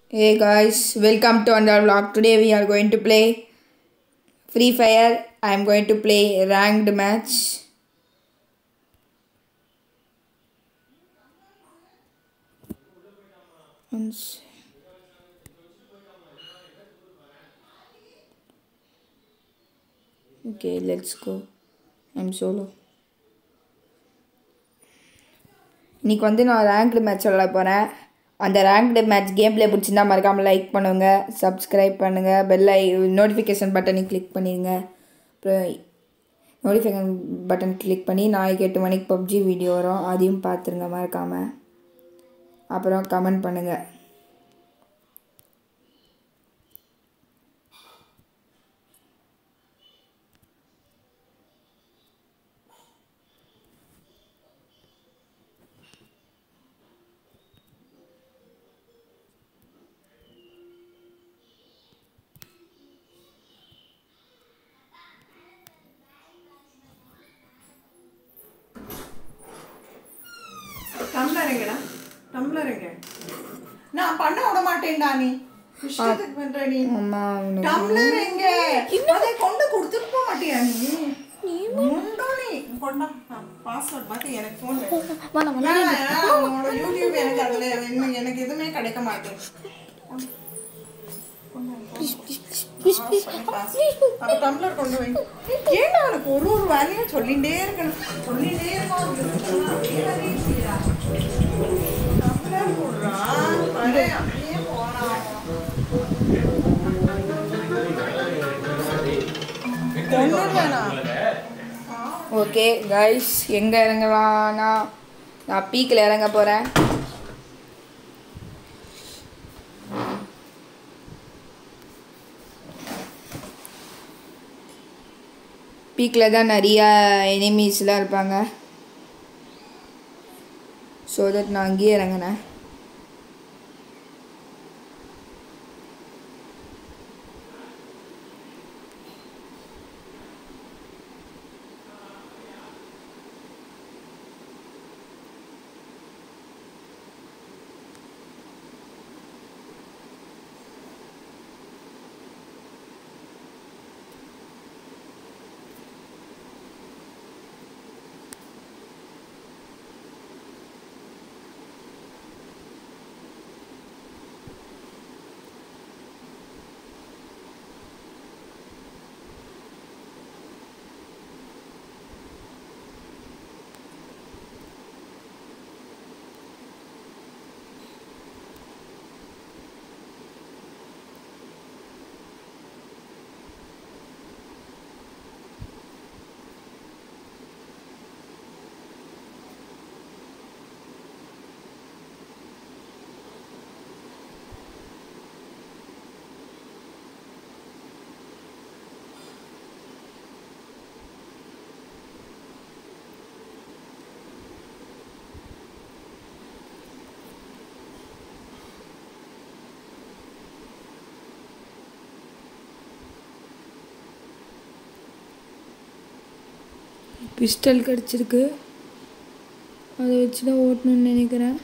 Hey guys, welcome to another vlog. Today we are going to play Free Fire. I am going to play ranked match. One sec. Okay, let's go. I'm solo. இன்னைக்கு வந்து நான் ranked match விளாட போகிறேன் அந்த ranked match game play பிடிச்சிருந்தா மறக்காமல் like பண்ணுங்க subscribe பண்ணுங்கள் பெல் ஐ நோட்டிஃபிகேஷன் பட்டனை கிளிக் பண்ணிடுங்க அப்புறம் நோட்டிஃபிகேஷன் பட்டன் கிளிக் பண்ணி நாளைக்கு எட்டு மணிக்கு பப்ஜி வீடியோ வரும் அதையும் பார்த்துருங்க மறக்காமல் அப்புறம் கமெண்ட் பண்ணுங்கள் டம்ளர் எங்கடா டம்ளர் எங்க நான் பண்ண விட மாட்டேன்டா நீ இஷ்டத்துக்கு பண்ற நீ அம்மா அவனுக்கு டம்ளர் எங்க அதை கொண்டு கொடுத்துட்டு போக மாட்டியா நீ முண்டோ நீ கொண்டா பாஸ்வேர்ட் மாத்தி எனக்கு ஃபோன் உன்னோட யூடியூப் எனக்கு அதுல என்ன- எனக்கு எதுவுமே கிடைக்க மாட்டேன் அப்ப டம்ளர் கொண்டு வை ஏன்டா அவனுக்கு ஒரு ஒரு வேலையும் சொல்லிட்டே இருக்கணும் சொல்லிட்டே இருக்கணும் அப்படியே வேலையை செய்யறா. டம்ளர் போடுறான் பாரு, அப்படியே போறான் கொன்னுடுவேனா? ஓகே கைஸ் எங்கே இறங்கலாம்னா நான் பீக்கில் இறங்க போகிறேன் பீக்கில் தான் நிறையா எனிமீஸ்லாம் இருப்பாங்க ஸோ தட் நான் அங்கேயே இறங்கினேன் பிஸ்டல் கிடச்சிருக்கு அதை வச்சு தான் ஓட்டணும்னு நினைக்கிறேன்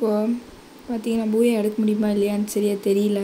இப்போது பார்த்தீங்கன்னா பூயை எடுக்க முடியுமா இல்லையான்னு சரியா தெரியல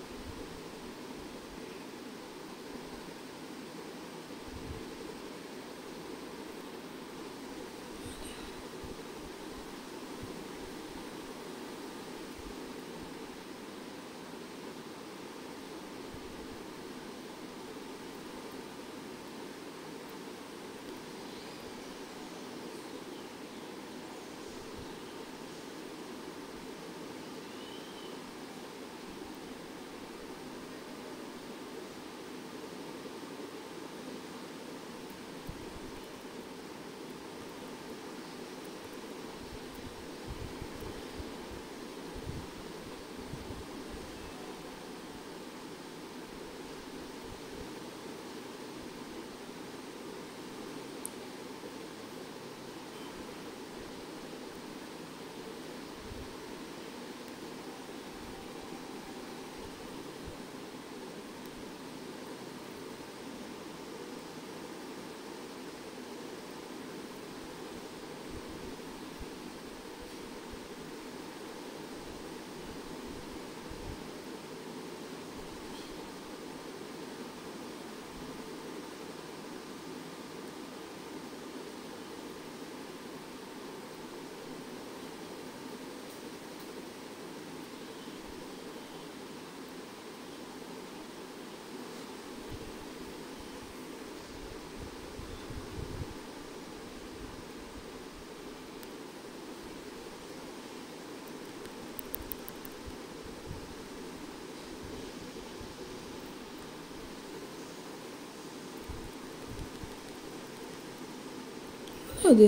அது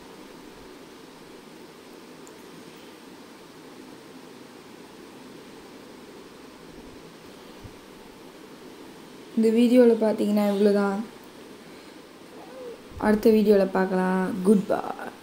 இந்த வீடியோவில் பார்த்தீங்கன்னா இவ்வளோதான் அடுத்த வீடியோவில் பார்க்கலாம் குட் பை